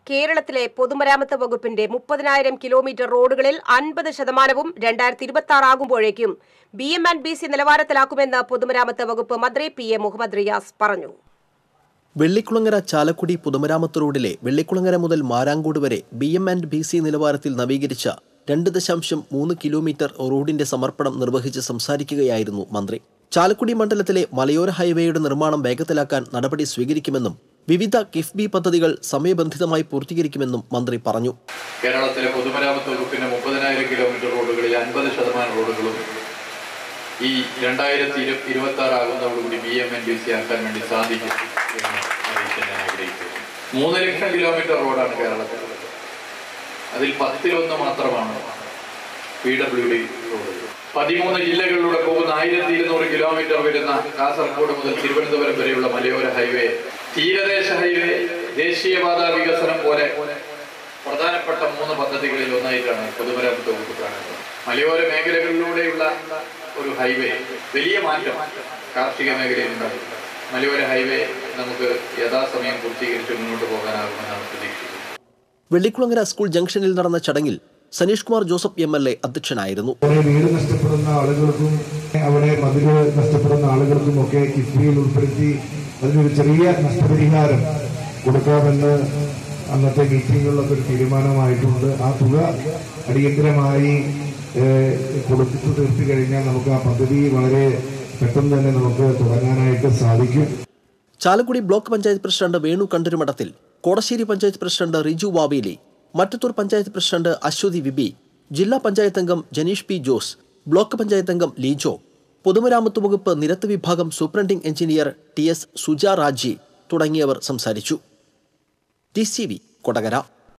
കേരളത്തിലെ പൊതുമരാമത്ത് വകുപ്പിന്റെ മുപ്പതിനായിരം കിലോമീറ്റർ റോഡുകളിൽ അൻപത് ശതമാനവും രണ്ടായിരത്തി ഇരുപത്തി ആറ് ആകുമ്പോഴേക്കും B M and B C നിലവാരത്തിലാക്കുമെന്ന് പൊതുമരാമത്ത് വകുപ്പ് മന്ത്രി പി എ മുഹമ്മദ് റിയാസ് പറഞ്ഞു വെള്ളിക്കുളങ്ങര ചാലക്കുടി പൊതുമരാമത്ത് റോഡിലെ വെള്ളിക്കുളങ്ങര മുതൽ മാരാങ്കോട് വരെ B M and B C നിലവാരത്തിൽ നവീകരിച്ച രണ്ട് ദശാംശം മൂന്ന് കിലോമീറ്റർ റോഡിന്റെ സമർപ്പണം നിർവഹിച്ച് സംസാരിക്കുകയായിരുന്നു മന്ത്രി ചാലക്കുടി മണ്ഡലത്തിലെ മലയോര ഹൈവേയുടെ നിർമ്മാണം വേഗത്തിലാക്കാൻ നടപടി സ്വീകരിക്കുമെന്നും വിവിധ കിഫ്ബി പദ്ധതികൾ സമയബന്ധിതമായി പൂർത്തീകരിക്കുമെന്നും മന്ത്രി പറഞ്ഞു കേരളത്തിലെ പൊതുമരാമത്ത് വകുപ്പിന്റെ മുപ്പതിനായിരം കിലോമീറ്റർ റോഡുകളിൽ അൻപത് ശതമാനം റോഡുകളും ഈ രണ്ടായിരത്തി ഇരു ഇരുപത്തി ആറ് ആകുന്നതോടുകൂടി B M and B C ആക്കാൻ വേണ്ടി സാധിക്കും എന്ന് അറിയിക്കാൻ ഞാൻ ആഗ്രഹിക്കുന്നു മൂന്ന് ലക്ഷം കിലോമീറ്റർ റോഡാണ് കേരളത്തിലുള്ളത് അതിൽ പത്തിലൊന്ന് മാത്രമാണ് പി ഡബ്ല്യു ഡി റോഡുകൾ പതിമൂന്ന് ജില്ലകളിലൂടെ പോകുന്ന ആയിരത്തി ഇരുന്നൂറ് കിലോമീറ്റർ വരുന്ന കാസർഗോഡ് മുതൽ തിരുവനന്തപുരം വരെയുള്ള മലയോര ഹൈവേ തീരദേശ ഹൈവേ ദേശീയപാത വികസനം പോലെ പ്രധാനപ്പെട്ട മൂന്ന് പദ്ധതികളിൽ ഒന്നായിട്ടാണ് പൊതുമരാമത്ത് വകുപ്പ് കാണുന്നത് മലയോര മേഖലകളിലൂടെയുള്ള ഒരു ഹൈവേ വലിയ മാറ്റം കാർഷിക മേഖലയിൽ ഉണ്ടാകും മലയോര ഹൈവേ നമുക്ക് യഥാസമയം പൂർത്തീകരിച്ച് മുന്നോട്ട് പോകാനാകുമെന്നാണ് പ്രതീക്ഷിക്കുന്നത് വെള്ളിക്കുളങ്ങര സ്കൂൾ ജംഗ്ഷനിൽ നടന്ന ചടങ്ങിൽ Saneesh Kumar Joseph M L A അധ്യക്ഷനായിരുന്നു അവിടെ വീട് നഷ്ടപ്പെടുന്ന ആളുകൾക്കും അവിടെ മതില് നഷ്ടപ്പെടുന്ന ആളുകൾക്കും ഒക്കെ കിഫ്ബിയിൽ ഉൾപ്പെടുത്തി അതിനൊരു ചെറിയ നഷ്ടപരിഹാരം കൊടുക്കാമെന്ന് അന്നത്തെ മീറ്റിങ്ങുകളിലൊക്കെ ഒരു തീരുമാനമായിട്ടുണ്ട് ആ തുക അടിയന്തരമായി ഏഹ്, കൊടുത്തു തീർത്തി കഴിഞ്ഞാൽ നമുക്ക് ആ പദ്ധതി വളരെ പെട്ടെന്ന് തന്നെ നമുക്ക് തുടങ്ങാനായിട്ട് സാധിക്കും Chalakudy block panchayat president Venu Kandarumadathil Kodassery panchayat president Riju Vaveli Mattathur panchayat president Aswathy V B ജില്ലാ പഞ്ചായത്ത് അംഗം ജനീഷ് പി ജോസ് ബ്ലോക്ക് പഞ്ചായത്ത് അംഗം ലീജോ പൊതുമരാമത്ത് വകുപ്പ് നിരത്ത് വിഭാഗം superintending engineer T S Suja Raji തുടങ്ങിയവർ സംസാരിച്ചു ടി സി വി കൊടകര